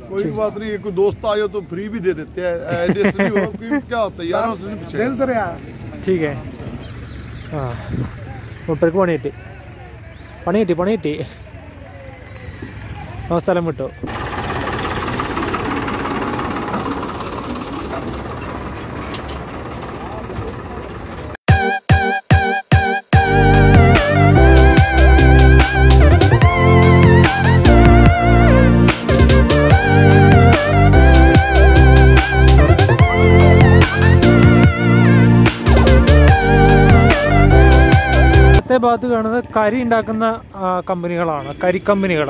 कोई बात नहीं कोई दोस्त आए तो फ्री भी दे देते हैं ऐसे नहीं हो कि क्या होता है यारों से नहीं पूछेगा ठीक है ആ മുട്ടർക്ക് പണി കിട്ടി പണി കിട്ടി പണി കിട്ടി ആ സ്ഥലം വിട്ടു ഇടത്തെ ഭാഗത്ത് കാണുന്നത് കരി ഉണ്ടാക്കുന്ന ആ, കമ്പനികളാണ് കരി കമ്പനികൾ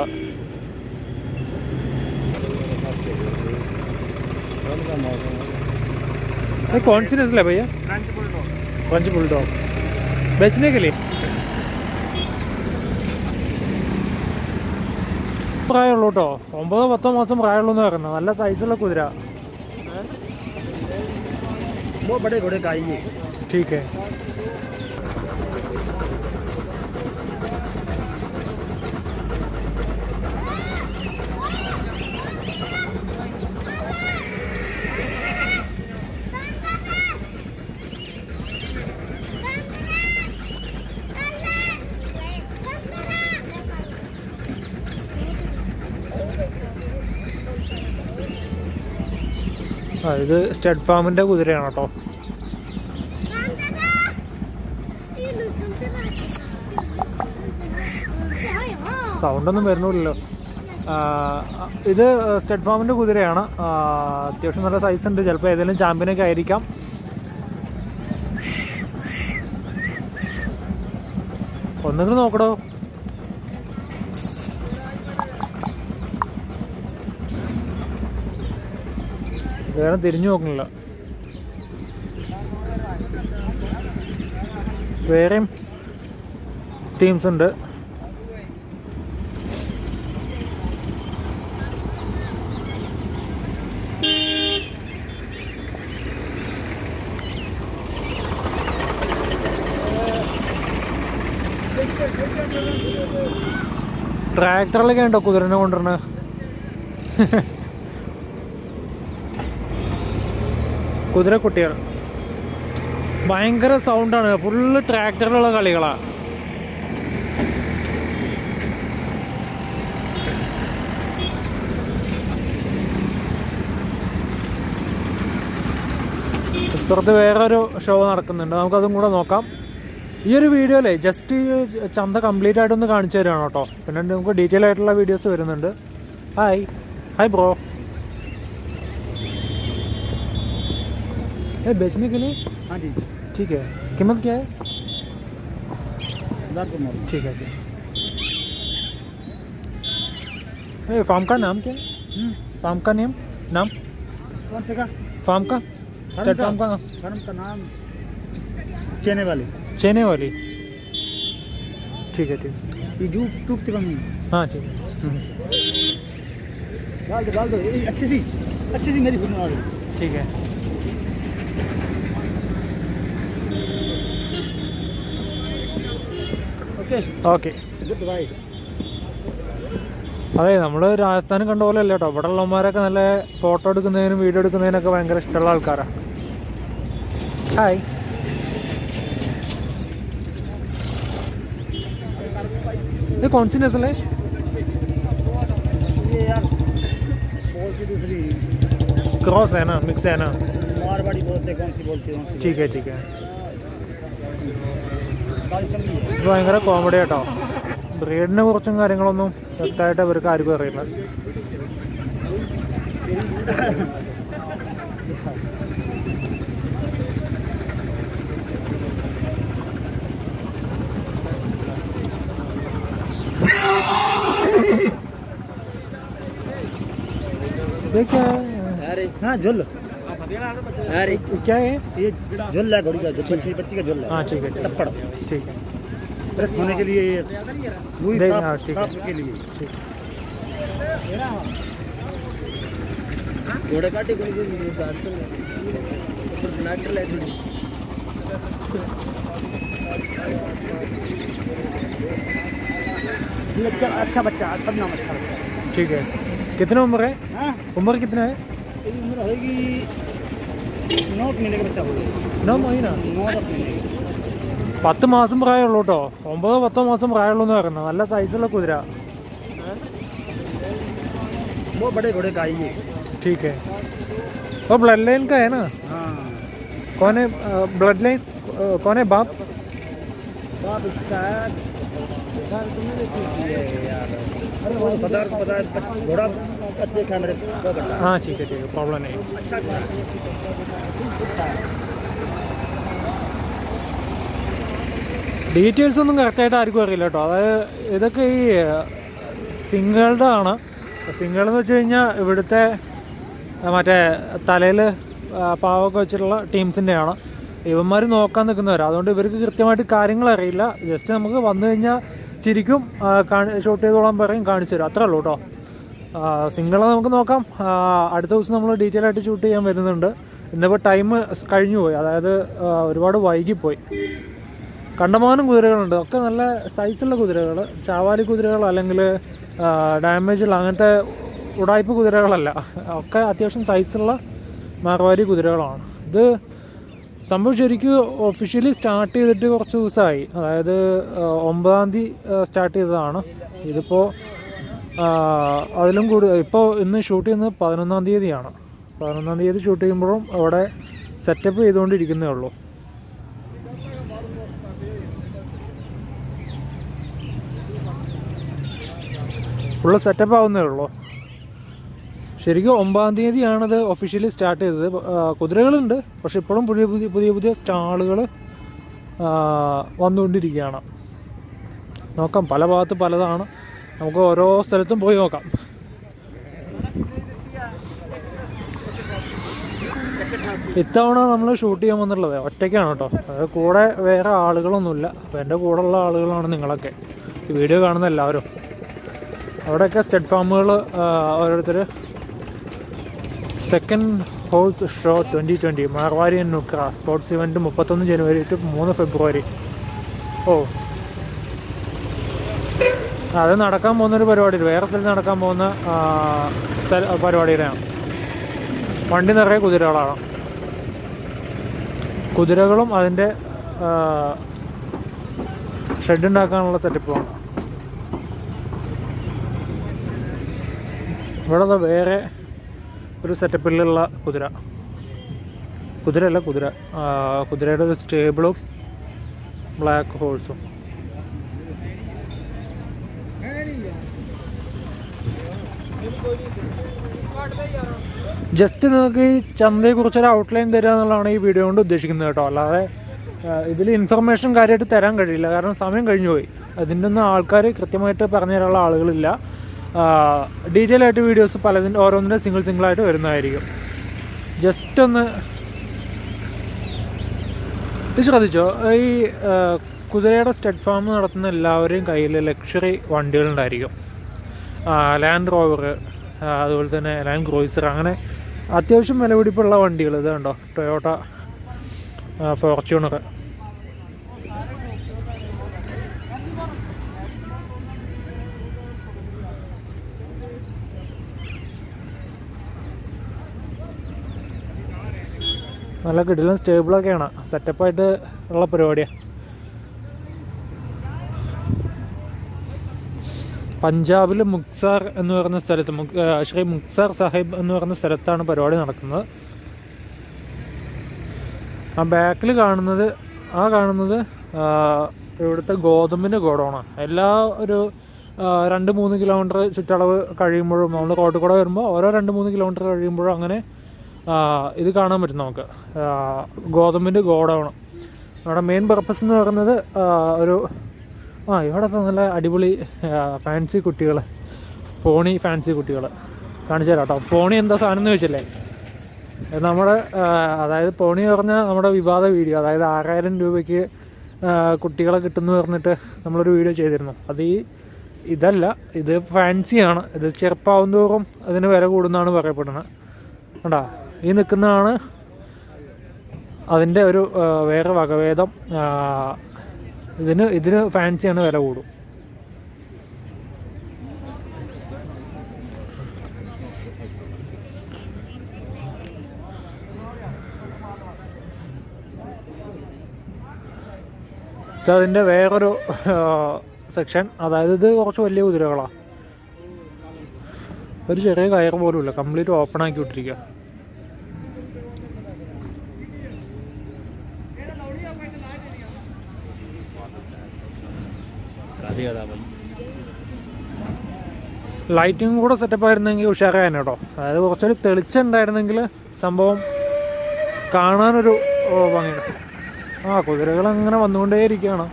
ये कौन सी नस्ल है भैया फ्रेंच बुलडॉग बेचने के लिए പ്രായമുള്ളൂ കേട്ടോ ഒമ്പതോ പത്തോ മാസം പ്രായമുള്ളൂ എന്ന് പറയുന്നത് നല്ല സൈസുള്ള കുതിര वो बड़े घोड़े का आएंगे ठीक है ആ ഇത് സ്റ്റഡ് ഫാമിൻ്റെ കുതിരയാണ് കേട്ടോ സൗണ്ടൊന്നും വരുന്നില്ലല്ലോ ആ, ഇത് സ്റ്റഡ് ഫാമിൻ്റെ കുതിരയാണ് ആ, അത്യാവശ്യം നല്ല സൈസ് ഉണ്ട് ചിലപ്പോൾ ഏതെങ്കിലും ചാമ്പ്യനൊക്കെ ആയിരിക്കാം ഒന്നുകൂടി നോക്കടോ വേറെ തിരിഞ്ഞു നോക്കണില്ല വേറെയും ടീംസ് ഉണ്ട് ട്രാക്ടറിലൊക്കെ ഉണ്ടോ കുതിരനെ കൊണ്ടുവരണ കുതിരക്കുട്ടികൾ ഭയങ്കര സൗണ്ടാണ് ഫുള്ള് ട്രാക്ടറിലുള്ള കളികളാ ഇപ്പുറത്ത് വേറൊരു ഷോ നടക്കുന്നുണ്ട് നമുക്കതും കൂടെ നോക്കാം ഈ ഒരു വീഡിയോയിലേ ജസ്റ്റ് ചന്ത കംപ്ലീറ്റ് ആയിട്ടൊന്ന് കാണിച്ചു തരുവാണ് കേട്ടോ പിന്നെ നമുക്ക് ഡീറ്റെയിൽ ആയിട്ടുള്ള വീഡിയോസ് വരുന്നുണ്ട് ഹായ് ഹായ് ബ്രോ ए बेचने के लिए हाँ जी ठीक है कीमत क्या है हजार को मोल ठीक है ठीक है फार्म का नाम क्या है फार्म का नेम नाम कौन से का फार्म का फार्म स्टेट का? फार्म का फर्म का नाम चेने वाले चेने वाली ठीक है ठीक है ये जूप टूकते बंग हाँ ठीक है हम्म, डाल दो डाल दो ये अच्छी सी अच्छी सी मेरी फिल्म वाली ठीक है ओके ഓക്കെ गुड बाय അതെ നമ്മൾ രാജസ്ഥാൻ കണ്ട പോലെ അല്ല കേട്ടോ ഇവിടെ ഉള്ളവന്മാരൊക്കെ നല്ല ഫോട്ടോ എടുക്കുന്നതിനും വീഡിയോ എടുക്കുന്നതിനൊക്കെ ഭയങ്കര ഇഷ്ടമുള്ള ആൾക്കാരാണ് ഹായ് ये कौन सी नस्ल है ये यार बोल की दूसरी क्रॉस है ना मिक्स है ना मारवाड़ी बोलते कौन सी बोलती कौन सी ठीक है ठीक है गाड़ी चल रही है ഇത് ഭയങ്കര കോമഡി കേട്ടോ ബ്രീഡിനെ കുറിച്ചും കാര്യങ്ങളൊന്നും വ്യക്തമായിട്ട് ഇവർക്ക് ആർക്കും അറിയില്ല ये क्या है अरे हाँ झुल अरे क्या है ये झुल है घोड़ी का झुल बच्ची बच्ची का झुल है हाँ ठीक है ठीक टप्पड़ है ठीक है प्रेस होने के लिए ये रुई देख- साफ- हाँ, ठीक है। साफ के लिए ठीक घोड़े काटे कोई भी काटते ट्रैक्टर ले थोड़ी ये अच्छा अच्छा बच्चा सब नाम अच्छा बच्चा ठीक है कितने उम्र है हाँ उम्र कितना है ये उम्र होगी नौ महीने का बच्चा होगा नौ महीना नौ दस महीने का പത്ത് മാസം പ്രായമുള്ളൂ കേട്ടോ ഒമ്പതോ പത്തോ മാസം പ്രായമുള്ളൂ എന്ന് പറയുന്നത് നല്ല സൈസുള്ള കുതിര वो बड़े घोड़े का आइए ठीक है और ब्लड लाइन का है ना हाँ कौन है ब्लड लाइन कौन है बाप बाप इसका है ये यार अरे वो सदर पता है बच- घोड़ा बच्चे का मेरे दो बच्चा हाँ ठीक है ठीक है प्रॉब्लम नहीं अच्छा घोड़ा ഡീറ്റെയിൽസ് ഒന്നും കറക്റ്റായിട്ട് ആർക്കും അറിയില്ല കേട്ടോ അതായത് ഇതൊക്കെ ഈ സിംഗിളുടെ ആണ് സിംഗിൾ എന്ന് വെച്ച് കഴിഞ്ഞാൽ ഇവിടുത്തെ ആ, മറ്റേ തലയിൽ പാവൊക്കെ വെച്ചിട്ടുള്ള ടീംസിൻ്റെയാണ് ഇവന്മാർ നോക്കാൻ നിൽക്കുന്നവരാണ് അതുകൊണ്ട് ഇവർക്ക് കൃത്യമായിട്ട് കാര്യങ്ങൾ അറിയില്ല ജസ്റ്റ് നമുക്ക് വന്നു കഴിഞ്ഞാൽ ചിരിക്കും ഷൂട്ട് ചെയ്തോളാൻ പറയും കാണിച്ചു തരും അത്രേ ഉള്ളൂ കേട്ടോ സിംഗിളെ നമുക്ക് നോക്കാം ആ, അടുത്ത ദിവസം നമ്മൾ ഡീറ്റെയിൽ ആയിട്ട് ഷൂട്ട് ചെയ്യാൻ വരുന്നുണ്ട് ഇന്നിപ്പോൾ ടൈം കഴിഞ്ഞു പോയി അതായത് ആ, ഒരുപാട് വൈകിപ്പോയി കണ്ടമാനം കുതിരകളുണ്ട് ഒക്കെ നല്ല സൈസുള്ള കുതിരകൾ ചാവാലി കുതിരകൾ അല്ലെങ്കിൽ ഡാമേജുള്ള അങ്ങനത്തെ ഉടായ്പ കുതിരകളല്ല ഒക്കെ അത്യാവശ്യം സൈസുള്ള മാർവാരി കുതിരകളാണ് ഇത് സംഭവം ശരിക്കും ഒഫീഷ്യലി സ്റ്റാർട്ട് ചെയ്തിട്ട് കുറച്ച് ദിവസമായി അതായത് ആ, ഒമ്പതാം തീയതി സ്റ്റാർട്ട് ചെയ്തതാണ് ഇതിപ്പോൾ അതിലും കൂടുതൽ ഇപ്പോൾ ഇന്ന് ഷൂട്ട് ചെയ്യുന്നത് പതിനൊന്നാം തീയതിയാണ് പതിനൊന്നാം തീയതി ഷൂട്ട് ചെയ്യുമ്പോഴും അവിടെ സെറ്റപ്പ് ചെയ്തുകൊണ്ടിരിക്കുന്നേ ഉള്ളൂ ഫുള്ള് സെറ്റപ്പ് ആവുന്നേ ഉള്ളൂ ശരിക്കും ഒമ്പതാം തീയതിയാണത് ഒഫീഷ്യലി സ്റ്റാർട്ട് ചെയ്തത് ആ, കുതിരകളുണ്ട് പക്ഷെ ഇപ്പോഴും പുതിയ പുതിയ പുതിയ പുതിയ സ്റ്റാളുകൾ വന്നുകൊണ്ടിരിക്കുകയാണ് നോക്കാം പല ഭാഗത്ത് പലതാണ് നമുക്ക് ഓരോ സ്ഥലത്തും പോയി നോക്കാം ഇത്തവണ നമ്മൾ ഷൂട്ട് ചെയ്യാൻ വന്നിട്ടുള്ളത് ഒറ്റയ്ക്കാണ് കേട്ടോ അത് കൂടെ വേറെ ആളുകളൊന്നുമില്ല അപ്പോൾ എൻ്റെ കൂടെയുള്ള ആളുകളാണ് നിങ്ങളൊക്കെ ഈ വീഡിയോ കാണുന്ന എല്ലാവരും അവിടെയൊക്കെ സ്റ്റെഡ് ഫാമുകൾ ഓരോരുത്തർ second horse show twenty twenty Marwari and Nukra sports event മുപ്പത്തൊന്ന് ജനുവരി ടു മൂന്ന് ഫെബ്രുവരി ഓ അത് നടക്കാൻ പോകുന്നൊരു പരിപാടിയിൽ വേറെ സ്ഥലത്ത് നടക്കാൻ പോകുന്ന ആ, സ്ഥല പരിപാടിയിലാണ് വണ്ടി നിറയെ കുതിരകളാണ് കുതിരകളും അതിൻ്റെ ഷെഡ് ഉണ്ടാക്കാനുള്ള സെറ്റപ്പുമാണ് ഇവിടെ ദാ വേറെ ഒരു സെറ്റപ്പിലുള്ള കുതിര കുതിരയല്ല കുതിര ആ, കുതിരയുടെ ഒരു സ്റ്റേബിളും ബ്ലാക്ക് ഹോഴ്സും ജസ്റ്റ് നിങ്ങൾക്ക് ഈ ചന്തയെക്കുറിച്ചൊരു ഔട്ട്ലൈൻ തരിക എന്നുള്ളതാണ് ഈ വീഡിയോ കൊണ്ട് ഉദ്ദേശിക്കുന്നത് കേട്ടോ അല്ലാതെ ഇതിൽ ഇൻഫർമേഷൻ കാര്യമായിട്ട് തരാൻ കഴിയില്ല കാരണം സമയം കഴിഞ്ഞു പോയി അതിൻ്റെ ഒന്നും ആൾക്കാർ കൃത്യമായിട്ട് പറഞ്ഞു തരാനുള്ള ആളുകളില്ല ഡീറ്റെയിൽ ആയിട്ട് വീഡിയോസ് പലതിൻ്റെ ഓരോന്നിൻ്റെ സിംഗിൾ സിംഗിളായിട്ട് വരുന്നതായിരിക്കും ജസ്റ്റ് ഒന്ന് ഇത് ശ്രദ്ധിച്ചോ ഈ ആ, കുതിരയുടെ സ്റ്റെഡ് ഫാം നടത്തുന്ന എല്ലാവരുടെയും കയ്യിൽ ലക്ഷറി വണ്ടികളുണ്ടായിരിക്കും ലാൻഡ് റോവർ അതുപോലെ തന്നെ ലാൻഡ് ക്രൂയിസർ അങ്ങനെ അത്യാവശ്യം വിലപിടിപ്പുള്ള വണ്ടികൾ ഇത് കണ്ടോ ടൊയോട്ട ഫോർച്യൂണർ നല്ല കിടിലൻ സ്റ്റേബിളൊക്കെയാണ് സെറ്റപ്പായിട്ട് ഉള്ള പരിപാടിയാണ് പഞ്ചാബിൽ മുക്സാർ എന്ന് പറയുന്ന സ്ഥലത്ത് മുക്- ആ, ശ്രീ മുക്സാർ സാഹിബ് എന്ന് പറയുന്ന സ്ഥലത്താണ് പരിപാടി നടക്കുന്നത് ആ ബാക്കിൽ കാണുന്നത് ആ കാണുന്നത് ആ, ഇവിടുത്തെ ഗോതമ്പിൻ്റെ ഗോഡൗണാണ് എല്ലാ ഒരു ആ, രണ്ട് മൂന്ന് കിലോമീറ്റർ ചുറ്റളവ് കഴിയുമ്പോഴും നമ്മൾ റോഡിൽ കൂടെ വരുമ്പോൾ ഓരോ രണ്ട് മൂന്ന് കിലോമീറ്റർ കഴിയുമ്പോഴും അങ്ങനെ ആ, ഇത് കാണാൻ പറ്റും നമുക്ക് ആ, ഗോതമ്പിൻ്റെ ഗോഡൗൺ നമ്മുടെ മെയിൻ പർപ്പസ് എന്ന് പറയുന്നത് ആ, ഒരു ആ ഇവിടെ നല്ല അടിപൊളി ഫാൻസി കുട്ടികൾ പോണി ഫാൻസി കുട്ടികൾ കാണിച്ചു തരാം കേട്ടോ പോണി എന്താ സാധനം എന്ന് വെച്ചില്ലേ ഇത് നമ്മുടെ ആ, അതായത് പോണി പറഞ്ഞാൽ നമ്മുടെ വിവാദ വീഡിയോ അതായത് ആറായിരം രൂപയ്ക്ക് ആ, കുട്ടികളെ കിട്ടുന്നു പറഞ്ഞിട്ട് നമ്മളൊരു വീഡിയോ ചെയ്തിരുന്നു അത് ഈ ഇതല്ല ഇത് ഫാൻസിയാണ് ഇത് ചെറുപ്പാവും തോറും അതിന് വില കൂടുന്നതാണ് പറയപ്പെടുന്നത് കണ്ടാ ഈ നിൽക്കുന്നതാണ് അതിൻ്റെ ഒരു ആ, വേറെ വകഭേദം ആ, ഇതിന് ഇതിന് ഫാൻസിയാണ് വില കൂടും ഇത് അതിൻ്റെ വേറൊരു സെക്ഷൻ അതായത് ഇത് കുറച്ച് വലിയ കുതിരകളാണ് ഒരു ചെറിയ കയർ പോലും ഇല്ല കംപ്ലീറ്റ് ഓപ്പൺ ആക്കി വിട്ടിരിക്കുക काफी ज्यादा भाई ലൈറ്റിംഗ് കൂടെ സെറ്റപ്പ് ആയിരുന്നെങ്കിൽ ഉഷാറായാണ് കേട്ടോ അതായത് കുറച്ചൊരു തെളിച്ചുണ്ടായിരുന്നെങ്കിൽ സംഭവം കാണാനൊരു ഓ, ഭംഗിയുണ്ട് ആ കുതിരകൾ അങ്ങനെ വന്നുകൊണ്ടേയിരിക്കുകയാണ്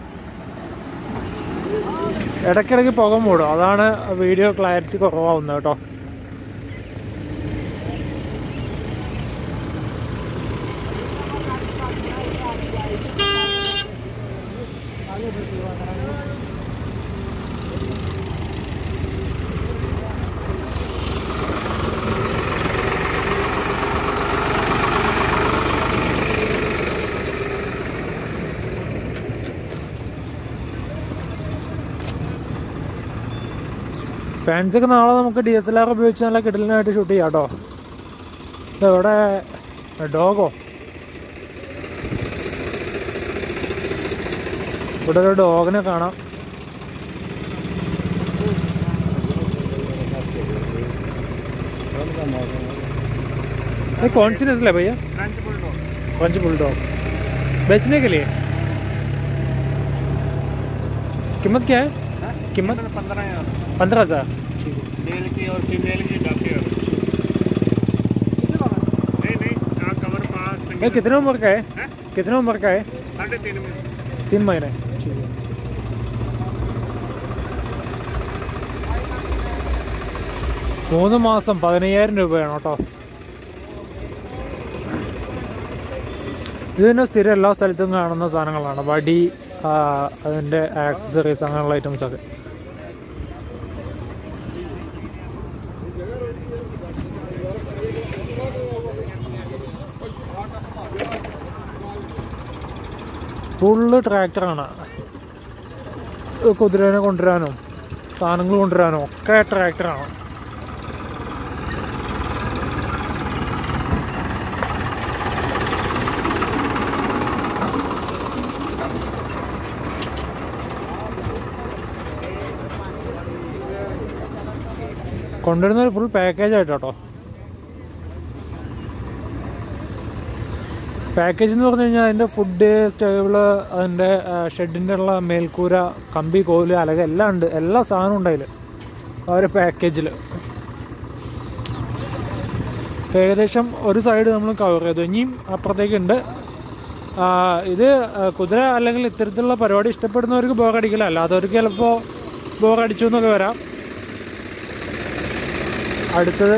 ഇടയ്ക്കിടയ്ക്ക് പുക മൂടും അതാണ് വീഡിയോ ക്ലാരിറ്റി കുറവാകുന്നത് കേട്ടോ ഫാൻസൊക്കെ നാളെ നമുക്ക് ഡി എസ് എൽ ആർ ഉപയോഗിച്ച് നല്ല കിടലിനായിട്ട് ഷൂട്ട് ചെയ്യാം കേട്ടോ ഇതെവിടെ ഡോഗോ ഇവിടെ ഒരു ഡോഗിനെ കാണാം ये कौन सी नस्ल है भैया फ्रेंच बुलडॉग बेचने के लिए कीमत क्या है कीमत पंद्रह हजार पंद्रह हजार मेल की और फीमेल की दस हजार नहीं नहीं यहाँ कवर पास ये कितने उम्र का है कितने उम्र का है साढ़े तीन में तीन महीने മൂന്ന് മാസം പതിനയ്യായിരം രൂപയാണ് കേട്ടോ ഇത് തന്നെ സ്ഥിരം എല്ലാ സ്ഥലത്തും കാണുന്ന സാധനങ്ങളാണ് വടി ആ, അതിൻ്റെ ആക്സസറീസ് അങ്ങനെയുള്ള ഐറ്റംസ് ഒക്കെ ഫുള്ള് ട്രാക്ടറാണ് കുതിരേനെ കൊണ്ടുവരാനും സാധനങ്ങൾ കൊണ്ടുവരാനും ഒക്കെ ട്രാക്ടറാണ് കൊണ്ടുവരുന്ന ഒരു ഫുൾ പാക്കേജ് ആയിട്ട് കേട്ടോ പാക്കേജ് എന്ന് പറഞ്ഞു കഴിഞ്ഞാൽ അതിൻ്റെ ഫുഡ് സ്റ്റേബിള് അതിൻ്റെ ഷെഡിൻ്റെ ഉള്ള മേൽക്കൂര കമ്പി കോല് അലക എല്ലാം ഉണ്ട് എല്ലാ സാധനവും ഉണ്ട് അതിൽ ആ ഒരു പാക്കേജിൽ ഏകദേശം ഒരു സൈഡ് നമ്മൾ കവർ ചെയ്തു ഇനിയും അപ്പുറത്തേക്കുണ്ട് ആ, ഇത് ആ, കുതിര അല്ലെങ്കിൽ ഇത്തരത്തിലുള്ള പരിപാടി ഇഷ്ടപ്പെടുന്നവർക്ക് ബോറടിക്കില്ല അല്ലാത്തവർക്ക് ചിലപ്പോൾ ബോറടിച്ചു എന്നൊക്കെ വരാം അടുത്തത്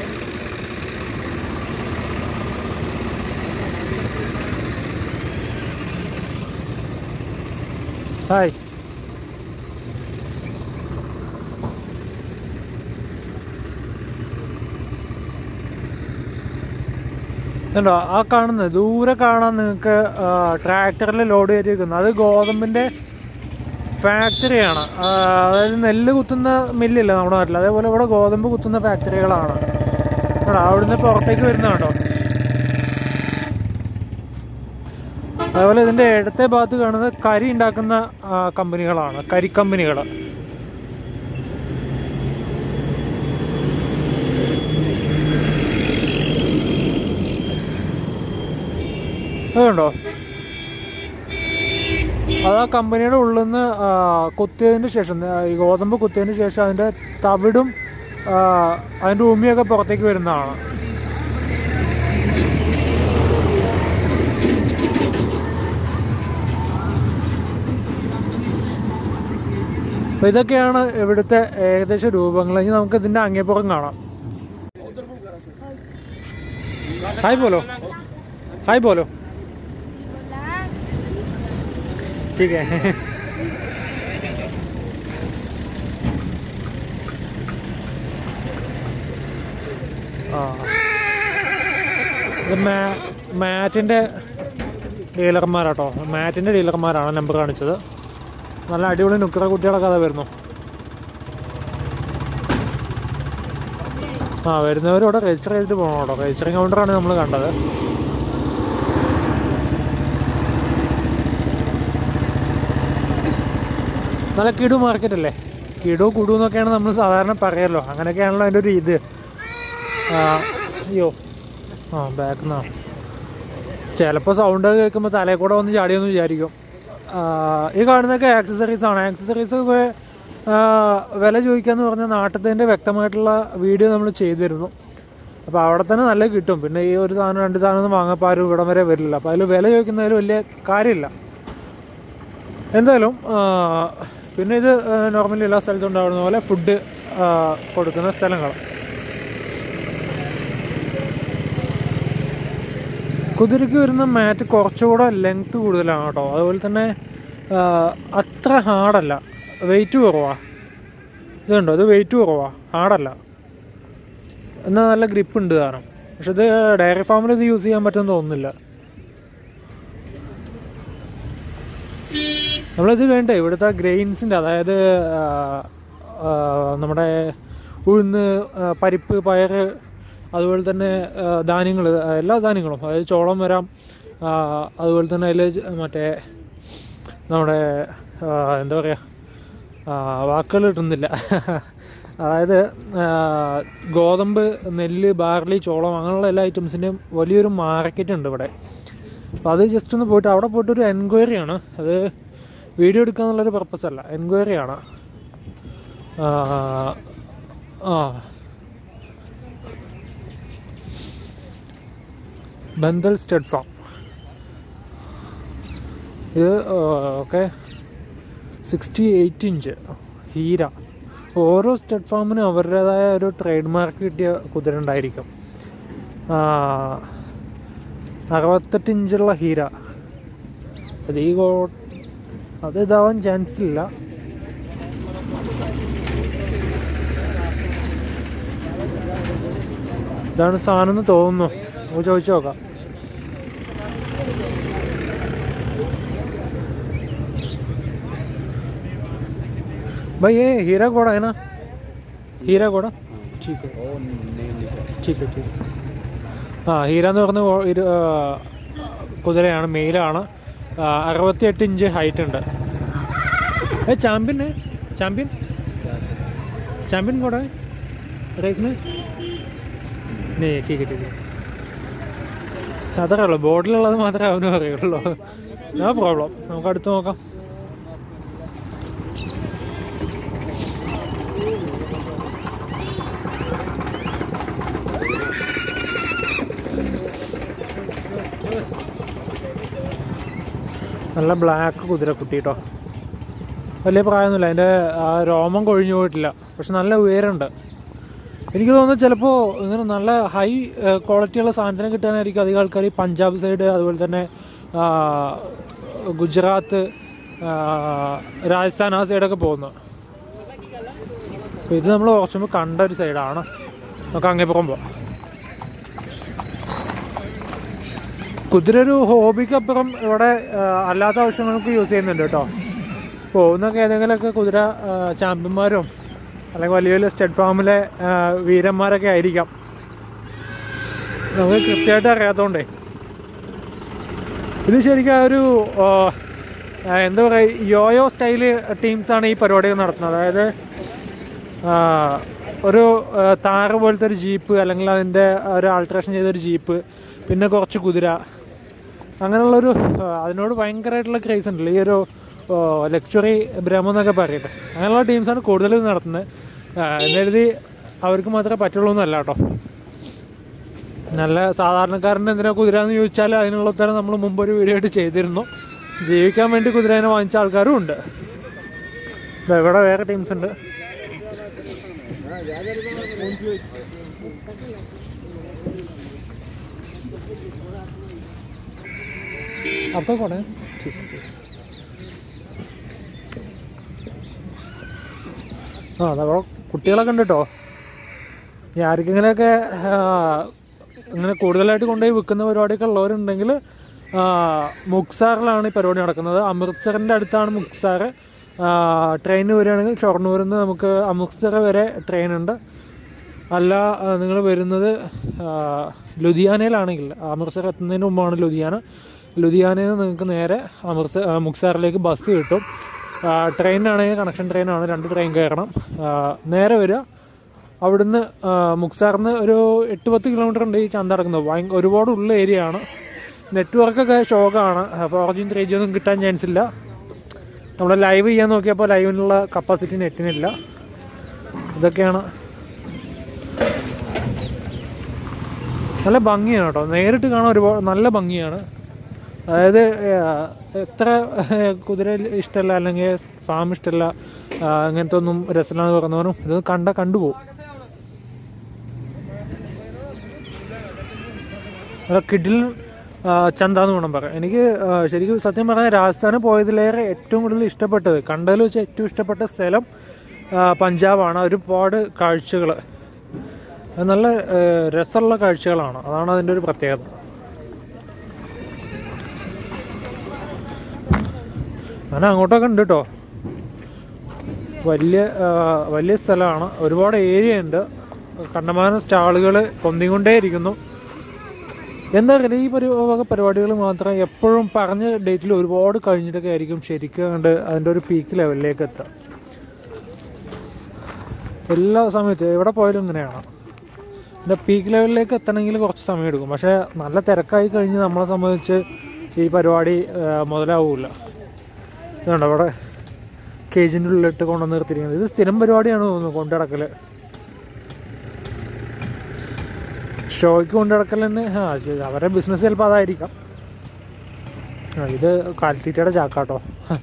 ഹായ് കണ്ടോ ആ കാണുന്നത് ദൂരെ കാണാൻ നിങ്ങൾക്ക് ട്രാക്ടറിൽ ലോഡ് ചെയ്തിരിക്കുന്നത് അത് ഗോതമ്പിൻ്റെ ഫാക്ടറിയാണ് ആ, അതായത് നെല്ല് കുത്തുന്ന മില്ലില്ല നമ്മുടെ നാട്ടിൽ അതേപോലെ ഇവിടെ ഗോതമ്പ് കുത്തുന്ന ഫാക്ടറികളാണ് കണ്ടോ അവിടുന്ന് പുറത്തേക്ക് വരുന്നതാണോ അതേപോലെ ഇതിൻ്റെ ഇടത്തെ ഭാഗത്ത് കാണുന്നത് കരി ഉണ്ടാക്കുന്ന ആ, കമ്പനികളാണ് കരി കമ്പനികൾ അതുണ്ടോ അത് ആ കമ്പനിയുടെ ഉള്ളിൽ നിന്ന് കുത്തിയതിന് ശേഷം ആ, ഈ ഗോതമ്പ് കുത്തിയതിന് ശേഷം അതിൻ്റെ തവിടും ആ, അതിൻ്റെ ഉമിയൊക്കെ പുറത്തേക്ക് വരുന്നതാണ് അപ്പൊ ഇതൊക്കെയാണ് ഇവിടുത്തെ ഏകദേശ രൂപങ്ങൾ ഇനി നമുക്ക് ഇതിന്റെ അങ്ങേപ്പുറം കാണാം ഹായ് പോലോ ഹായ് പോലോ ठीक है ആ ഇത് മാ മാറ്റിൻ്റെ ഡീലർമാരാട്ടോ മാറ്റിൻ്റെ ഡീലർമാരാണ് നമ്പർ കാണിച്ചത് നല്ല അടിപൊളി നുക്കറ കുട്ടികളൊക്കെ അതാ വരുന്നു ആ വരുന്നവരോടെ രജിസ്റ്റർ ചെയ്തിട്ട് പോകണം കേട്ടോ രജിസ്റ്ററിങ് കൗണ്ടറാണ് നമ്മൾ കണ്ടത് നല്ല കിടു മാർക്കറ്റ് അല്ലേ കിടു കുടു എന്നൊക്കെയാണ് നമ്മൾ സാധാരണ പറയാമല്ലോ അങ്ങനെയൊക്കെയാണല്ലോ അതിൻ്റെ ഒരു ഇത് ആ, അയ്യോ ആ ബാക്ക് നിന്നാ ചിലപ്പോൾ സൗണ്ട് കേൾക്കുമ്പോൾ തലയിൽ കൂടെ വന്ന് ചാടിയെന്ന് വിചാരിക്കും ആ, ഈ കാണുന്നതൊക്കെ ആക്സസറീസ് ആണ് ആക്സസറീസ് ഒക്കെ ആ, വില ചോദിക്കാന്ന് പറഞ്ഞാൽ നാട്ടത്തിൻ്റെ വ്യക്തമായിട്ടുള്ള വീഡിയോ നമ്മൾ ചെയ്തിരുന്നു അപ്പോൾ അവിടെ തന്നെ നല്ല കിട്ടും പിന്നെ ഈ ഒരു സാധനം രണ്ട് സാധനം ഒന്നും വാങ്ങപ്പോൾ ആരും ഇവിടം വരെ വരില്ല അപ്പോൾ അതിൽ വില ചോദിക്കുന്നതിൽ വലിയ കാര്യമില്ല എന്തായാലും ആ, പിന്നെ ഇത് നോർമലി എല്ലാ സ്ഥലത്തും ഉണ്ടാവുന്ന പോലെ ഫുഡ് കൊടുക്കുന്ന സ്ഥലങ്ങൾ കുതിരയ്ക്ക് വരുന്ന മാറ്റ് കുറച്ചുകൂടെ ലെങ്ത് കൂടുതലാണ് കേട്ടോ അതുപോലെ തന്നെ ആ, അത്ര ഹാർഡല്ല വെയിറ്റ് കുറവാ ഇതുണ്ടോ ഇത് വെയിറ്റ് കുറവാ ഹാർഡല്ല എന്നാൽ നല്ല ഗ്രിപ്പ് ഉണ്ട് കാരണം പക്ഷെ ഇത് ഡയറി ഫാമിൽ ഇത് യൂസ് ചെയ്യാൻ പറ്റുമെന്ന് തോന്നുന്നില്ല നമ്മളിത് വേണ്ടേ ഇവിടുത്തെ ഗ്രെയിൻസിൻ്റെ അതായത് ആ, ആ, നമ്മുടെ ഉഴുന്ന് ആ, പരിപ്പ് പയർ അതുപോലെ തന്നെ ധാന്യങ്ങൾ എല്ലാ ധാന്യങ്ങളും അതായത് ചോളം വരാം ആ, അതുപോലെ തന്നെ അതിൽ മറ്റേ നമ്മുടെ ആ, എന്താ പറയുക വാക്കുകൾ കിട്ടുന്നില്ല അതായത് ആ, ഗോതമ്പ് നെല്ല് ബാർലി ചോളം അങ്ങനെയുള്ള എല്ലാ ഐറ്റംസിൻ്റെയും വലിയൊരു മാർക്കറ്റ് ഉണ്ട് ഇവിടെ അപ്പോൾ അത് ജസ്റ്റ് ഒന്ന് പോയിട്ട് അവിടെ പോയിട്ട് ഒരു എൻക്വയറി ആണ് അത് വീഡിയോ എടുക്കുക എന്നുള്ളൊരു പർപ്പസ് അല്ല എൻക്വയറി ആണ് ആ, ആ ബന്ധൽ സ്റ്റഡ് ഫാം ഇത് okay sixty eight inch Heera ഓരോ സ്റ്റഡ് ഫാമിനും അവരുടേതായ ഒരു ട്രേഡ് മാർക്ക് കിട്ടിയ കുതിര ഉണ്ടായിരിക്കും ആ, അറുപത്തെട്ട് ഇഞ്ചുള്ള ഹീര അത് ഈ ഗോ അത് ഇതാവാൻ ചാൻസ് ഇല്ല ഇതാണ് സാധനം എന്ന് തോന്നുന്നു നമുക്ക് ചോദിച്ചു നോക്കാം भाई ये हीरा घोड़ा है ना हीरा घोड़ा ठीक है ठीक है ठीक है ആ ഹീര എന്ന് പറഞ്ഞ ഓ- ഇരു- ആ, കുതിരയാണ് മെയിലാണ് അറുപത്തിയെട്ട് ഇഞ്ച് ഹൈറ്റ് ഉണ്ട് ഏ ചാമ്പ്യൻ ചാമ്പ്യൻ ചാമ്പ്യൻ घोड़ा है रेस में नहीं ठीक है ठीक है അത്രേ ഉള്ളൂ ബോർഡിലുള്ളത് മാത്രമേ അവനും അറിയുള്ളൂ നോ പ്രോബ്ലം നമുക്ക് അടുത്ത് നോക്കാം നല്ല ബ്ലാക്ക് കുതിരക്കുട്ടി കേട്ടോ വലിയ പ്രായമൊന്നുമില്ല അതിൻ്റെ ആ രോമം കൊഴിഞ്ഞു പോയിട്ടില്ല പക്ഷെ നല്ല ഉയരമുണ്ട് എനിക്ക് തോന്നുന്നു ചിലപ്പോൾ ഇങ്ങനെ നല്ല ഹൈ ക്വാളിറ്റിയുള്ള സാധനത്തിന് കിട്ടാനായിരിക്കും അധികം ആൾക്കാർ ഈ പഞ്ചാബ് സൈഡ് അതുപോലെ തന്നെ ആ, ഗുജറാത്ത് ആ, രാജസ്ഥാൻ ആ സൈഡൊക്കെ പോകുന്നത് അപ്പോൾ ഇത് നമ്മൾ കുറച്ചുമ്പോൾ കണ്ട ഒരു സൈഡാണ് നമുക്ക് അങ്ങേ പോകുമ്പോൾ കുതിര ഒരു ഹോബിക്കപ്പുറം ഇവിടെ ആ, അല്ലാത്ത ആവശ്യങ്ങൾക്ക് യൂസ് ചെയ്യുന്നുണ്ട് കേട്ടോ പോകുന്നൊക്കെ ഏതെങ്കിലുമൊക്കെ കുതിര ആ, ചാമ്പ്യന്മാരും അല്ലെങ്കിൽ വലിയ വലിയ സ്റ്റെഡ് ഫാമിലെ ആ, വീരന്മാരൊക്കെ ആയിരിക്കാം നമുക്ക് കൃത്യമായിട്ട് അറിയാത്തതുകൊണ്ടേ ഇത് ശരിക്കും ആ ഒരു ആ, ആ, എന്താ പറയുക യോയോ സ്റ്റൈല് ടീംസാണ് ഈ പരിപാടികൾ നടത്തുന്നത് അതായത് ആ, ഒരു ആ, താറ് പോലത്തെ ഒരു ജീപ്പ് അല്ലെങ്കിൽ അതിൻ്റെ ഒരു ആൾട്രേഷൻ ചെയ്തൊരു ജീപ്പ് പിന്നെ കുറച്ച് കുതിര അങ്ങനെയുള്ളൊരു ആ, അതിനോട് ഭയങ്കരമായിട്ടുള്ള ക്രേസ് ഉണ്ടല്ലോ ഈ ഒരു ലക്ഷറി ബ്രഹ്മം എന്നൊക്കെ പറയട്ടെ അങ്ങനെയുള്ള ടീംസാണ് കൂടുതലും നടത്തുന്നത് ആ, എന്നെഴുതി അവർക്ക് മാത്രമേ പറ്റുള്ളൂ എന്നല്ല കേട്ടോ നല്ല സാധാരണക്കാരൻ്റെ എന്തിനാ കുതിര എന്ന് ചോദിച്ചാൽ അതിനുള്ള ഉത്തരം നമ്മൾ മുമ്പ് ഒരു വീഡിയോ ആയിട്ട് ചെയ്തിരുന്നു ജീവിക്കാൻ വേണ്ടി കുതിരേനെ വാങ്ങിച്ച ആൾക്കാരും ഉണ്ട് ദാ ഇവിടെ വേറെ ടീംസ് ഉണ്ട് അപ്പോൾ കൂടെ ആ അതവിടെ കുട്ടികളൊക്കെ ഉണ്ട് കേട്ടോ ഇനി ആർക്കെങ്കിലുമൊക്കെ ആ, ഇങ്ങനെ കൂടുതലായിട്ട് കൊണ്ടുപോയി വിൽക്കുന്ന പരിപാടിയൊക്കെ ഉള്ളവരുണ്ടെങ്കിൽ ആ, മുക്സാറിലാണ് ഈ പരിപാടി നടക്കുന്നത് അമൃത്സറിൻ്റെ അടുത്താണ് മുക്സാർ ട്രെയിൻ വരികയാണെങ്കിൽ ഷൊർണൂരിൽ നിന്ന് നമുക്ക് അമൃത്സർ വരെ ട്രെയിൻ ഉണ്ട് അല്ല നിങ്ങൾ വരുന്നത് ആ, ലുധിയാനയിലാണെങ്കിൽ അമൃത്സർ എത്തുന്നതിന് മുമ്പാണ് ലുധിയാന ലുധിയാനയിൽ നിന്ന് നിങ്ങൾക്ക് നേരെ അമൃത്സർ ആ, മുക്സാറിലേക്ക് ബസ് കിട്ടും ട്രെയിനാണെങ്കിൽ കണക്ഷൻ ട്രെയിനാണ് രണ്ട് ട്രെയിൻ കയറണം ആ, നേരെ വരിക അവിടുന്ന് ആ, മുക്സാറിന്ന് ഒരു എട്ട് പത്ത് കിലോമീറ്റർ ഉണ്ട് ഈ ചന്ത നടക്കുന്നത് ഭയങ്കര ഒരുപാട് ഉള്ള ഏരിയ ആണ് നെറ്റ്വർക്കൊക്കെ ഷോക്കാണ് ഫോർ ജിയും ത്രീ ജി ഒന്നും കിട്ടാൻ ചാൻസ് ഇല്ല നമ്മൾ ലൈവ് ചെയ്യാൻ നോക്കിയപ്പോൾ ലൈവിനുള്ള കപ്പാസിറ്റി നെറ്റിനില്ല ഇതൊക്കെയാണ് നല്ല ഭംഗിയാണ് കേട്ടോ നേരിട്ട് കാണാൻ ഒരുപാട് നല്ല ഭംഗിയാണ് അതായത് ഏഹ്, എത്ര ഏഹ്, കുതിര ഇഷ്ടമല്ല അല്ലെങ്കിൽ ഫാം ഇഷ്ടമല്ല ആ, അങ്ങനത്തെ ഒന്നും രസമില്ലാന്ന് പറഞ്ഞവരും ഇത് കണ്ട കണ്ടുപോകും കിഡിൽ ചന്ത എന്ന് വേണം പറയാം എനിക്ക് ആ, ശരിക്കും സത്യം പറഞ്ഞാൽ രാജസ്ഥാന് പോയതിലേറെ ഏറ്റവും കൂടുതൽ ഇഷ്ടപ്പെട്ടത് കണ്ടതിൽ വെച്ച് ഏറ്റവും ഇഷ്ടപ്പെട്ട സ്ഥലം ആ, പഞ്ചാബാണ് ഒരുപാട് കാഴ്ചകൾ അത് നല്ല ആ, രസമുള്ള കാഴ്ചകളാണ് അതാണ് അതിൻ്റെ ഒരു പ്രത്യേകത അങ്ങനെ അങ്ങോട്ടൊക്കെ ഉണ്ട് കേട്ടോ വലിയ ആ, വലിയ സ്ഥലമാണ് ഒരുപാട് ഏരിയ ഉണ്ട് കണ്ടമാനം സ്റ്റാളുകൾ പൊന്തിക്കൊണ്ടേയിരിക്കുന്നു എന്താ അറിയില്ല ഈ പരി വക പരിപാടികൾ മാത്രം എപ്പോഴും പറഞ്ഞ ഡേറ്റിൽ ഒരുപാട് കഴിഞ്ഞിട്ടൊക്കെ ആയിരിക്കും ശരിക്കും കണ്ട് അതിൻ്റെ ഒരു പീക്ക് ലെവലിലേക്ക് എത്തുക എല്ലാ സമയത്തും എവിടെ പോയാലും ഇങ്ങനെയാണ് എൻ്റെ പീക്ക് ലെവലിലേക്ക് എത്തണമെങ്കിൽ കുറച്ച് സമയം എടുക്കും പക്ഷേ നല്ല തിരക്കായി കഴിഞ്ഞ് നമ്മളെ സംബന്ധിച്ച് ഈ പരിപാടി ആ, മുതലാവില്ല ഇതുണ്ട് അവിടെ കേജിൻ്റെ ഉള്ളിലിട്ട് കൊണ്ടുവന്ന് നിർത്തിയിരിക്കുന്നത് ഇത് സ്ഥിരം പരിപാടിയാണ് തോന്നുന്നു കൊണ്ടിടക്കൽ ഷോയ്ക്ക് കൊണ്ടിടക്കൽ തന്നെ ആ ശരി, അവരുടെ ബിസിനസ് ചിലപ്പോൾ അതായിരിക്കാം ആ, ഇത് കാലിത്തീറ്റയുടെ ചാക്കാട്ടോ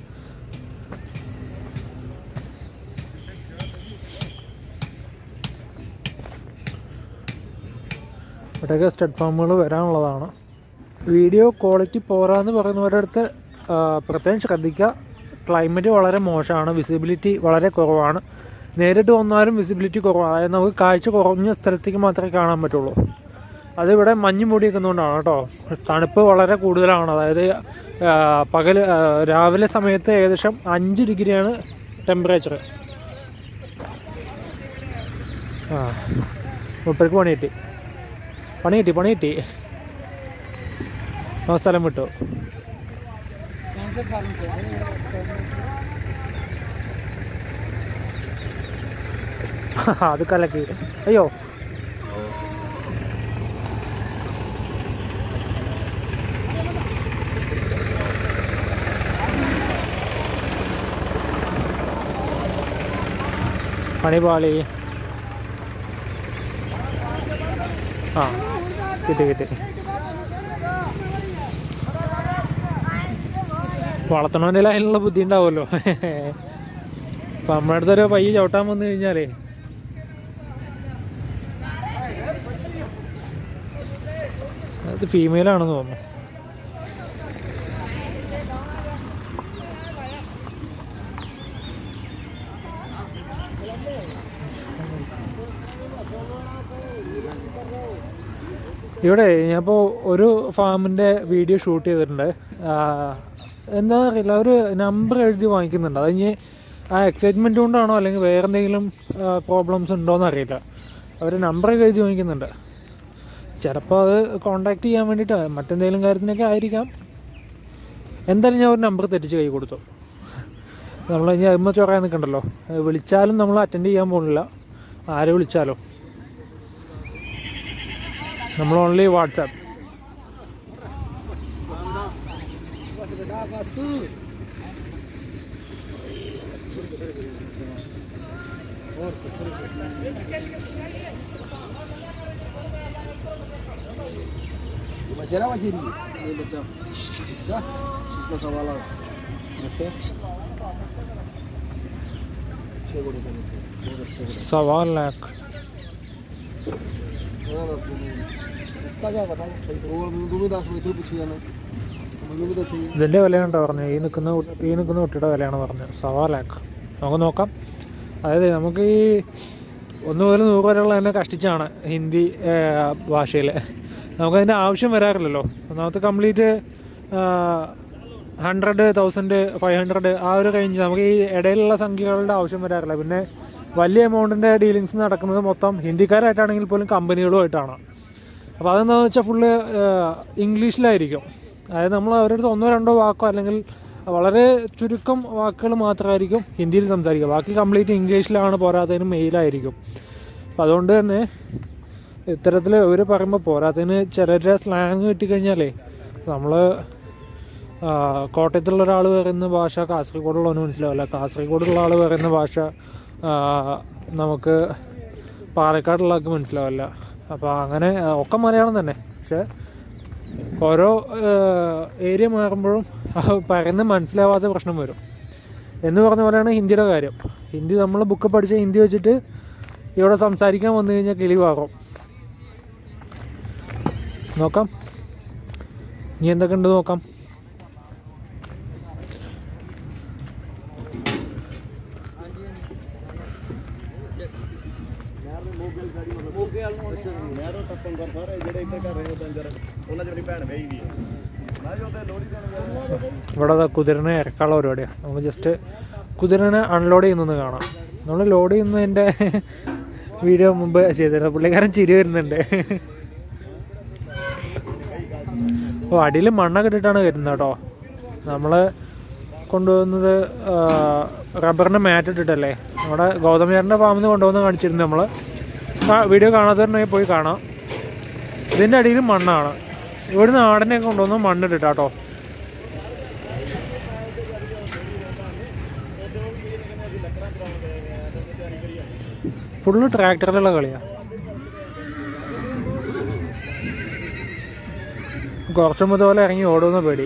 ഇവിടെയൊക്കെ സ്റ്റഡ് ഫാമുകൾ വരാനുള്ളതാണ് വീഡിയോ ക്വാളിറ്റി പോരാന്ന് പറയുന്നവരുടെ അടുത്ത് ആ, പ്രത്യേകം ശ്രദ്ധിക്കുക ക്ലൈമറ്റ് വളരെ മോശമാണ് വിസിബിലിറ്റി വളരെ കുറവാണ് നേരിട്ട് വന്നാലും വിസിബിലിറ്റി കുറവാണ് അതായത് നമുക്ക് കാഴ്ച കുറഞ്ഞ സ്ഥലത്തേക്ക് മാത്രമേ കാണാൻ പറ്റുള്ളൂ അതിവിടെ മഞ്ഞ് മൂടി നിൽക്കുന്നതുകൊണ്ടാണ് കേട്ടോ തണുപ്പ് വളരെ കൂടുതലാണ് അതായത് ആ, പകൽ ആ, രാവിലെ സമയത്ത് ഏകദേശം അഞ്ച് ഡിഗ്രിയാണ് ടെമ്പറേച്ചർ ആ മുപ്പർക്ക് പണി കിട്ടി പണി കിട്ടി പണി കിട്ടി ആ സ്ഥലം വിട്ടു അത് കലക്കി അയ്യോ പണിപാളി ആ കിട്ടി കിട്ടി വളർത്തണവൻ്റെ അതിനുള്ള ബുദ്ധി ഉണ്ടാവുമല്ലോ അപ്പം നമ്മുടെ അടുത്തൊരു പയ്യ ചവിട്ടാൻ വന്നു കഴിഞ്ഞാലേ അത് ഫീമെയിലാണെന്ന് തോന്നുന്നു ഇവിടെ ഞാനിപ്പോൾ ഒരു ഫാമിൻ്റെ വീഡിയോ ഷൂട്ട് ചെയ്തിട്ടുണ്ട് ആ, എന്താ അറിയില്ല ഒരു നമ്പർ എഴുതി വാങ്ങിക്കുന്നുണ്ട് അത് ഇനി ആ എക്സൈറ്റ്മെൻറ്റ് കൊണ്ടാണോ അല്ലെങ്കിൽ വേറെ എന്തെങ്കിലും പ്രോബ്ലംസ് ഉണ്ടോയെന്ന് അറിയില്ല അവർ നമ്പർ എഴുതി വാങ്ങിക്കുന്നുണ്ട് ചിലപ്പോൾ അത് കോണ്ടാക്ട് ചെയ്യാൻ വേണ്ടിയിട്ട് മറ്റെന്തെങ്കിലും കാര്യത്തിനൊക്കെ ആയിരിക്കാം എന്തായാലും ഞാൻ ഒരു നമ്പർ തെറ്റിച്ച് കൈ കൊടുത്തു നമ്മൾ ഇനി അമ്മ ചൊറയാൻ നിൽക്കണ്ടല്ലോ വിളിച്ചാലും നമ്മൾ അറ്റൻഡ് ചെയ്യാൻ പോകുന്നില്ല ആരെ വിളിച്ചാലോ നമ്മൾ only WhatsApp Macam apa sih ini? Ini betul. Dah. Kita sawal. Macam. Cek boleh kan? സവാ ലാക്ക് इसका क्या बताओ? सही तो वो दूमी दास में तो पूछिए ना. दूमी दास ही. ഇതിൻ്റെ വിലയാണ് കേട്ടോ പറഞ്ഞത് ഈ നിൽക്കുന്ന കുട്ടി- ഈ നിൽക്കുന്ന കുട്ടിയുടെ വിലയാണ് പറഞ്ഞത് സവാ ലാക്ക് നമുക്ക് നോക്കാം അതായത് നമുക്ക് ഈ ഒന്ന് മുതൽ നൂറ് വരെയുള്ള തന്നെ കഷ്ടിച്ചാണ് ഹിന്ദി ഭാഷയിൽ നമുക്കതിൻ്റെ ആവശ്യം വരാറില്ലല്ലോ ഒന്നാമത്തെ complete hundred thousand five hundred ആ ഒരു റേഞ്ച് നമുക്ക് ഈ ഇടയിലുള്ള സംഖ്യകളുടെ ആവശ്യം വരാറില്ല പിന്നെ വലിയ എമൗണ്ടിൻ്റെ ഡീലിങ്സ് നടക്കുന്നത് മൊത്തം ഹിന്ദിക്കാരായിട്ടാണെങ്കിൽ പോലും കമ്പനികളുമായിട്ടാണ് അപ്പോൾ അതെന്താണെന്ന് വെച്ചാൽ ഫുള്ള് ഇംഗ്ലീഷിലായിരിക്കും അതായത് നമ്മൾ അവരുടെ അടുത്ത് ഒന്നോ രണ്ടോ വാക്കോ അല്ലെങ്കിൽ വളരെ ചുരുക്കം വാക്കുകൾ മാത്രമായിരിക്കും ഹിന്ദിയിൽ സംസാരിക്കുക ബാക്കി കംപ്ലീറ്റ് ഇംഗ്ലീഷിലാണ് പോരാത്തതിന് മെയിലായിരിക്കും അപ്പം അതുകൊണ്ട് തന്നെ ഇത്തരത്തിൽ ഇവർ പറയുമ്പോൾ പോരാത്തതിന് ചിലരുടെ സ്ലാങ് കിട്ടിക്കഴിഞ്ഞാലേ നമ്മൾ കോട്ടയത്തുള്ള ഒരാൾ പറയുന്ന ഭാഷ കാസർഗോഡുള്ളവന് മനസ്സിലാവില്ല കാസർഗോഡുള്ള ആൾ പറയുന്ന ഭാഷ ആ, നമുക്ക് പാലക്കാടുള്ള ആൾക്ക് മനസ്സിലാവില്ല അപ്പോൾ അങ്ങനെ ആ, ഒക്കെ മലയാളം തന്നെ പക്ഷേ ഓരോ ഏരിയ മാറുമ്പോഴും പറയുന്നത് മനസ്സിലാവാത്ത പ്രശ്നം വരും എന്ന് പറഞ്ഞ പോലെയാണ് ഹിന്ദിയുടെ കാര്യം ഹിന്ദി നമ്മൾ ബുക്ക് പഠിച്ച ഹിന്ദി വെച്ചിട്ട് ഇവിടെ സംസാരിക്കാൻ വന്നു കഴിഞ്ഞാൽ കിളി പാറും നോക്കാം ഇനി എന്തൊക്കെ ഉണ്ട് നോക്കാം ਨਹਿਰੋਂ ਟੱਪਣ ਕਰ ਸਾਰੇ ਜਿਹੜੇ ਇੱਥੇ ਕਰ ਰਹੇ ਹੋ ਡੰਗਰ ਉਹਨਾਂ ਚ ਮੇਰੀ ਭੈਣ ਵਹੀ ਵੀ ਹੈ ਮੈਂ ਜੋ ਤੇ ਲੋੜੀ ਦੇਣ ഇവിടെ ദാ കുതിരനെ ഇറക്കാനുള്ള പരിപാടിയാണ് നമുക്ക് ജസ്റ്റ് കുതിരനെ അൺലോഡ് ചെയ്യുന്നൊന്ന് കാണാം നമ്മൾ ലോഡ് ചെയ്യുന്നതിൻ്റെ വീഡിയോ മുമ്പ് ചെയ്തിരുന്നു പുള്ളിക്കാരൻ ചിരി വരുന്നുണ്ട് ഓ അടിയിൽ മണ്ണൊക്കെ ഇട്ടിട്ടാണ് വരുന്നത് കേട്ടോ നമ്മൾ കൊണ്ടുപോകുന്നത് റബ്ബറിൻ്റെ മാറ്റ് ഇട്ടിട്ടല്ലേ നമ്മുടെ ഗൗതമേറിൻ്റെ ഫാമിൽ നിന്ന് കൊണ്ടുവന്ന് കാണിച്ചിരുന്നു നമ്മൾ ആ വീഡിയോ കാണാത്തവരുണ്ടെങ്കിൽ പോയി കാണാം ഇതിൻ്റെ അടിയിൽ മണ്ണാണ് ഇവിടുന്ന് ആടിനെ കൊണ്ടുവന്ന് മണ്ണിട്ടിട്ടാട്ടോ ഫുള്ള് ട്രാക്ടറിലുള്ള കളിയാ കുറച്ചു മുതൽ പോലെ ഇറങ്ങി ഓടുന്ന പേടി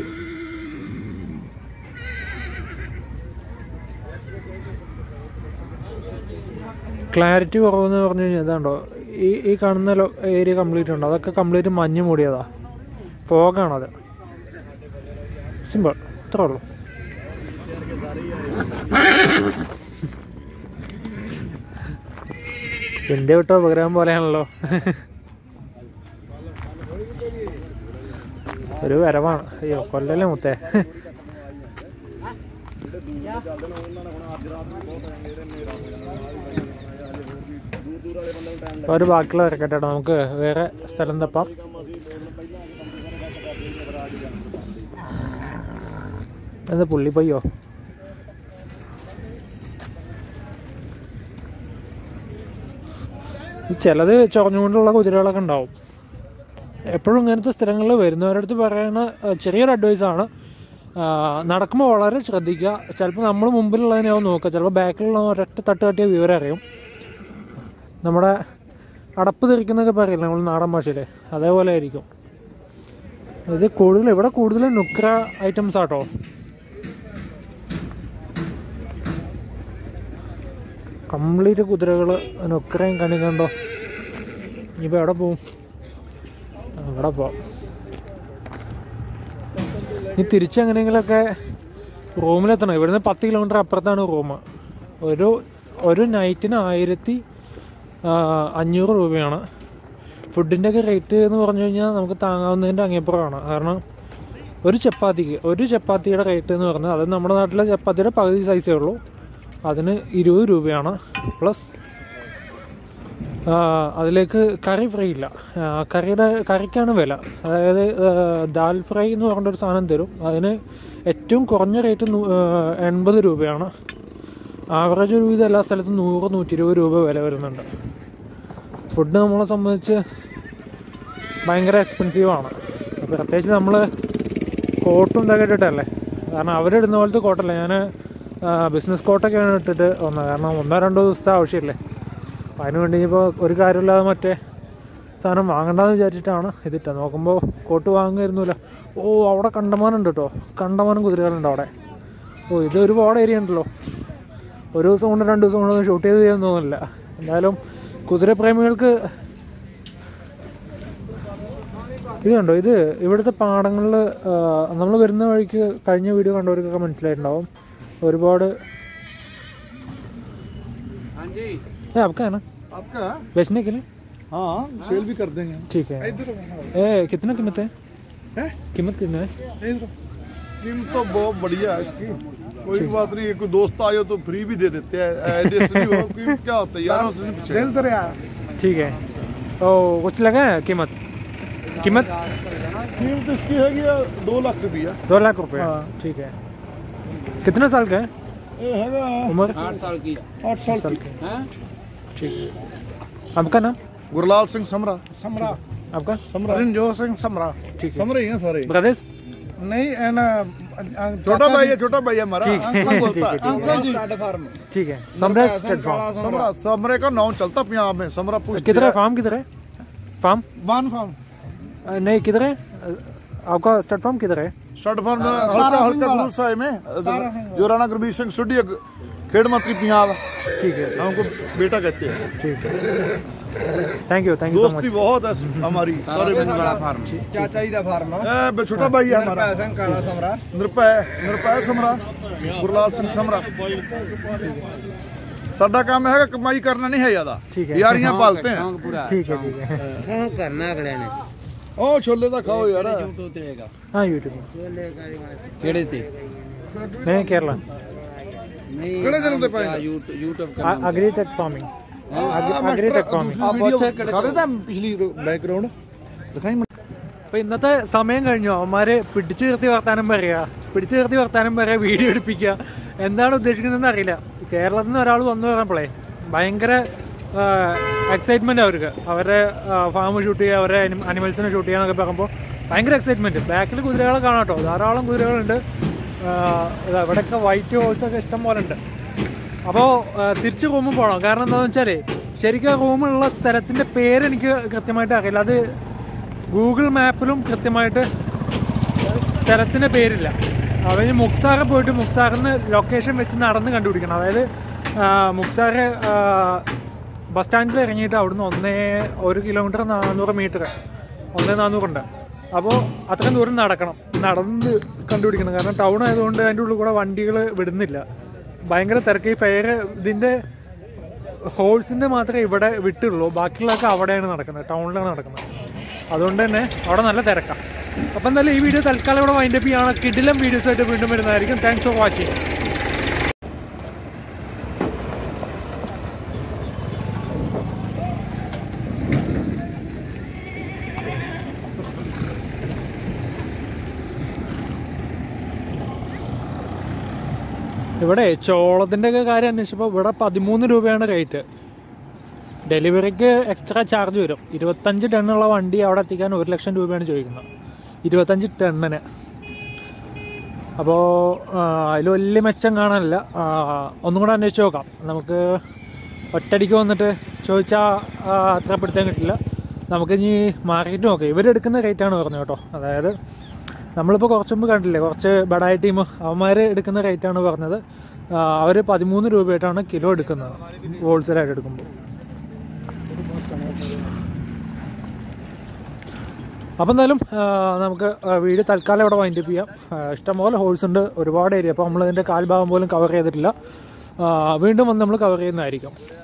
ക്ലാരിറ്റി കുറവെന്ന് പറഞ്ഞു കഴിഞ്ഞാൽ ഇതാണ്ടോ ഈ ഈ കാണുന്ന ലോ ഏരിയ കംപ്ലീറ്റ് ഉണ്ടോ അതൊക്കെ കംപ്ലീറ്റ് മഞ്ഞ് മൂടിയതാ ഫോഗാണത് സിമ്പിൾ ഇത്രേ ഉള്ളൂ ഇന്ത്യ വിട്ട ഉപഗ്രഹം പോലെയാണല്ലോ ഒരു വരവാണ് അയ്യോ കൊല്ലല്ലേ മുത്തേ ഒരു ബാക്കിയുള്ള ഇറക്കട്ടെ കേട്ടോ നമുക്ക് വേറെ സ്ഥലം തപ്പാം എന്താ പുള്ളിപ്പയ്യോ ഈ ചിലത് ചൊറഞ്ഞുകൊണ്ടുള്ള കുതിരകളൊക്കെ ഉണ്ടാവും എപ്പോഴും ഇങ്ങനത്തെ സ്ഥലങ്ങളിൽ വരുന്നവരടുത്ത് പറയുന്ന ഏഹ്, ചെറിയൊരു അഡ്വൈസാണ് നടക്കുമ്പോൾ വളരെ ശ്രദ്ധിക്കുക ചിലപ്പോൾ നമ്മൾ മുമ്പിലുള്ളതിനാവും നോക്കുക ചിലപ്പോൾ ബാക്കിലുള്ള ഒരൊറ്റ തട്ട് തട്ടിയ വിവരം അറിയും നമ്മുടെ അടപ്പ് തെറിക്കുന്നൊക്കെ പറയില്ല നമ്മൾ നാടൻ ഭാഷയിൽ അതേപോലെ ആയിരിക്കും ഇത് കൂടുതൽ ഇവിടെ കൂടുതൽ നുക്ര ഐറ്റംസ് ആട്ടോ കംപ്ലീറ്റ് കുതിരകൾ നുക്രയും കണി കണ്ടോ ഇനിയിപ്പോൾ എവിടെ പോവും അവിടെ പോവാം ഇനി തിരിച്ചെങ്ങനെയെങ്കിലൊക്കെ റൂമിലെത്തണം ഇവിടുന്ന് പത്ത് കിലോമീറ്റർ അപ്പുറത്താണ് റൂം ഒരു ഒരു നൈറ്റിന് ആയിരത്തി ആ, അഞ്ഞൂറ് രൂപയാണ് ഫുഡിൻ്റെ ഒക്കെ റേറ്റ് എന്ന് പറഞ്ഞു കഴിഞ്ഞാൽ നമുക്ക് താങ്ങാവുന്നതിൻ്റെ അങ്ങേപ്പുറമാണ് കാരണം ഒരു ചപ്പാത്തിക്ക് ഒരു ചപ്പാത്തിയുടെ റേറ്റ് എന്ന് പറഞ്ഞാൽ അത് നമ്മുടെ നാട്ടിലെ ചപ്പാത്തിയുടെ പകുതി സൈസേ ഉള്ളൂ അതിന് ഇരുപത് രൂപയാണ് പ്ലസ് ആ, അതിലേക്ക് കറി ഫ്രൈ ഇല്ല ആ, കറിയുടെ കറിക്കാണ് വില അതായത് ആ, ദാൽ ഫ്രൈ എന്ന് പറഞ്ഞൊരു സാധനം തരും അതിന് ഏറ്റവും കുറഞ്ഞ റേറ്റ് നൂ- ആ, എൺപത് രൂപയാണ് ആവറേജ് ഒരു വിധം എല്ലാ സ്ഥലത്തും നൂറ് നൂറ്റി ഇരുപത് രൂപ വില വരുന്നുണ്ട് ഫുഡ് നമ്മളെ സംബന്ധിച്ച് ഭയങ്കര എക്സ്പെൻസീവാണ് പ്രത്യേകിച്ച് നമ്മൾ കോട്ടും ഇതൊക്കെ ഇട്ടിട്ടല്ലേ കാരണം അവരിടുന്ന പോലത്തെ കോട്ടല്ല ഞാൻ ബിസിനസ് കോട്ടൊക്കെയാണ് ഇട്ടിട്ട് വന്നത് കാരണം ഒന്നോ രണ്ടോ ദിവസത്തെ ആവശ്യമില്ലേ അപ്പം അതിന് വേണ്ടി ഇപ്പോൾ ഒരു കാര്യമില്ലാതെ മറ്റേ സാധനം വാങ്ങണ്ടെന്ന് വിചാരിച്ചിട്ടാണ് ഇതിട്ടത് നോക്കുമ്പോൾ കോട്ട് വാങ്ങുമായിരുന്നില്ല ഓ അവിടെ കണ്ടമാനുണ്ട് കേട്ടോ കണ്ടമാനം കുതിരകളുണ്ട് അവിടെ ഓ ഇത് ഒരുപാട് ഏരിയ ഉണ്ടല്ലോ ഒരു ദിവസം കൊണ്ട് രണ്ട് ദിവസം കൊണ്ട് ഷൂട്ട് ചെയ്ത് ചെയ്യാൻ തോന്നുന്നില്ല എന്തായാലും കുതിരപ്രേമികൾക്ക് ഇത് കണ്ടോ ഇത് ഇവിടുത്തെ പാടങ്ങളിൽ നമ്മൾ വരുന്ന വഴിക്ക് കഴിഞ്ഞ വീഡിയോ കണ്ടവർക്കൊക്കെ മനസ്സിലായിട്ടുണ്ടാവും ഒരുപാട് ഏ आपका है ना आपका है? बेचने के लिए हाँ सेल भी कर देंगे ठीक है इधर ए कितना कीमत है है कीमत कितना है इधर कीमत तो बहुत बढ़िया है इसकी कोई बात नहीं है कोई दोस्त आए तो फ्री भी दे देते हैं ऐसे नहीं हो कीमत क्या होता है यारों से नहीं पूछेगा ठीक है ओ कुछ लगा है कीमत कीमत कीमत इसकी है कि दो लाख रुपया दो लाख रुपए हाँ। ठीक है कितने साल का है ਇਹ ਹੈਗਾ उम्र आठ साल की 8 ਸਾਲ साल ਦੀ का है ठीक है आपका नाम ਗੁਰਲਾਲ ਸਿੰਘ ਸਮਰਾ ਸਮਰਾ आपका ਸਮਰਾ ਰਣਜੋਤ ਸਿੰਘ ਸਮਰਾ ठीक है ਸਮਰੇ ਹੀ ਆ ਸਾਰੇ ब्रदर्स ਨਹੀਂ ਇਹਨਾਂ ਛੋਟਾ ਭਾਈ ਹੈ ਛੋਟਾ ਭਾਈ ਹੈ हमारा ठीक है अंकल ठीक बोलता है है ਅੰਕਲ ਜੀ ठीक है सम्राट स्टेट फार्म समरा समरे का नाम चलता पंजाब में समरा पूछ किधर है फार्म किधर है फार्म ਵਨ ਫਾਰਮ अ, नहीं किधर है अ, आपका स्टेट फार्म किधर है शर्ट फार्म में हल्का हल्का गुरु साहिब में जो राणा गुरबीर सिंह सुडी एक खेड मंत्री पंजाब ठीक है हमको बेटा कहते हैं ठीक है thank you thank you so दोस्ती मच बहुत है हमारी सारे बड़ा फार्म ਚਾਚਾ ਜੀ ਦਾ ਫਾਰਮ ए, बे छोटा भाई है हमारा ਸਿੰਘ ਕਾਲਾ ਸਮਰਾ ਨਿਰਪੈ ਨਿਰਪੈ ਸਮਰਾ ਗੁਰਲਾਲ ਸਿੰਘ ਸਮਰਾ ਸਾਡਾ ਕੰਮ ਹੈਗਾ ਕਮਾਈ ਕਰਨਾ ਨਹੀਂ ਹੈ ਜ਼ਿਆਦਾ ਠੀਕ ਹੈ। ਯਾਰੀਆਂ ਪਾਲਤੇ हैं शौक पूरा ठीक है ठीक है शौक करना अगले ने ਉਹ ਛੋਲੇ ਦਾ ਖਾਓ ਯਾਰ यूट्यूब तेगा हाँ यूट्यूब केड़े ते मैं केरला नहीं ਕਿਹੜੇ ਦਿਨ ਤੇ ਪਏ YouTube YouTube agritech farming agritech farming ਖਾਦੇ ਤਾਂ ਪਿਛਲੀ ਬੈਕਗ੍ਰਾਉਂਡ ਦਿਖਾਈ അപ്പൊ ഇന്നത്തെ സമയം കഴിഞ്ഞു അവന്മാര് പിടിച്ചു നിർത്തി വർത്താനം പറയുക പിടിച്ചു നിർത്തി വർത്താനം പറയുക വീഡിയോ എടുപ്പിക്കുക എന്താണ് ഉദ്ദേശിക്കുന്നതെന്ന് അറിയില്ല കേരളത്തിൽ നിന്ന് ഒരാൾ വന്നു പറയുമ്പോഴേ ഭയങ്കര എക്സൈറ്റ്മെന്റ് അവർക്ക് അവരുടെ ഫാം ഷൂട്ട് ചെയ്യുക അവരുടെ അനിമൽസിനെ ഷൂട്ട് ചെയ്യാന്നൊക്കെ പറയുമ്പോൾ ഭയങ്കര എക്സൈറ്റ്മെന്റ് ബാക്കിൽ കുതിരകളെ കാണാം കേട്ടോ ധാരാളം കുതിരകളുണ്ട് ആ, ഇതാ ഇവിടെയൊക്കെ വൈറ്റ് ഹോഴ്സൊക്കെ ഇഷ്ടം പോലെ ഉണ്ട് അപ്പോൾ തിരിച്ച് റൂമിൽ പോകണം കാരണം എന്താണെന്ന് വെച്ചാൽ ശരിക്കും റൂമുള്ള സ്ഥലത്തിൻ്റെ പേര് എനിക്ക് കൃത്യമായിട്ട് അറിയില്ല അത് ഗൂഗിൾ മാപ്പിലും കൃത്യമായിട്ട് സ്ഥലത്തിൻ്റെ പേരില്ല അവന് മുക്സാറെ പോയിട്ട് മുക്സാറിന്ന് ലൊക്കേഷൻ വെച്ച് നടന്ന് കണ്ടുപിടിക്കണം അതായത് ആ, മുക്സാറ് ആ, ബസ് സ്റ്റാൻഡിൽ ഇറങ്ങിയിട്ട് അവിടുന്ന് ഒന്നേ ഒരു കിലോമീറ്റർ നാനൂറ് മീറ്റർ ഒന്നേ നാനൂറുണ്ട് അപ്പോൾ അത്രയും ദൂരം നടക്കണം നടന്ന് കണ്ടുപിടിക്കണം കാരണം ടൗൺ ആയതുകൊണ്ട് അതിൻ്റെ ഉള്ളിൽ കൂടെ വണ്ടികൾ വിടുന്നില്ല ഭയങ്കര തിരക്ക് ഈ ഫെയർ ഇതിൻ്റെ ഹോൾസിൻ്റെ മാത്രമേ ഇവിടെ വിട്ടുള്ളൂ ബാക്കിയുള്ളതൊക്കെ അവിടെയാണ് നടക്കുന്നത് ടൗണിലാണ് നടക്കുന്നത് അതുകൊണ്ട് തന്നെ അവിടെ നല്ല തിരക്കാം അപ്പം എന്തായാലും ഈ വീഡിയോ തൽക്കാലം ഇവിടെ വൈൻഡപ്പ് ചെയ്യാണ് കിടിലം വീഡിയോസ് ആയിട്ട് വീണ്ടും വരുന്നതായിരിക്കും താങ്ക്സ് ഫോർ വാച്ചിങ് ഇവിടെ ചോളത്തിൻ്റെ ഒക്കെ കാര്യം അന്വേഷിച്ചപ്പോൾ ഇവിടെ പതിമൂന്ന് രൂപയാണ് റേറ്റ് ഡെലിവറിക്ക് എക്സ്ട്രാ ചാർജ് വരും ഇരുപത്തഞ്ച് ടണ്ണുള്ള വണ്ടി അവിടെ എത്തിക്കാൻ ഒരു ലക്ഷം രൂപയാണ് ചോദിക്കുന്നത് ഇരുപത്തഞ്ച് ടണ്ണിന് അപ്പോൾ അതിൽ വലിയ മെച്ചം കാണാനില്ല ആ, ഒന്നും കൂടെ അന്വേഷിച്ച് നോക്കാം നമുക്ക് ഒറ്റടിക്ക് വന്നിട്ട് ചോദിച്ചാൽ അത്ര പിടുത്തം കിട്ടില്ല നമുക്ക് ഇനി മാർക്കറ്റ് നോക്കാം ഇവരെടുക്കുന്ന റേറ്റാണ് പറഞ്ഞു കേട്ടോ അതായത് നമ്മളിപ്പോൾ കുറച്ച് മുമ്പ് കണ്ടില്ലേ കുറച്ച് ബഡായ ടീം അവന്മാർ എടുക്കുന്ന റേറ്റാണ് പറഞ്ഞത് അവർ പതിമൂന്ന് രൂപയായിട്ടാണ് കിലോ എടുക്കുന്നത് ഹോൾസെയിലായിട്ട് എടുക്കുമ്പോൾ അപ്പോൾ എന്തായാലും ആ, നമുക്ക് ആ, വീഡിയോ തൽക്കാലം ഇവിടെ വൈൻഡപ്പ് ചെയ്യാം ആ, ഇഷ്ടംപോലെ ഹോൾസ് ഉണ്ട് ഒരുപാട് ഏരിയ അപ്പോൾ നമ്മളിതിൻ്റെ കാൽഭാഗം പോലും കവർ ചെയ്തിട്ടില്ല ആ, വീണ്ടും വന്ന് നമ്മൾ കവർ ചെയ്യുന്നതായിരിക്കും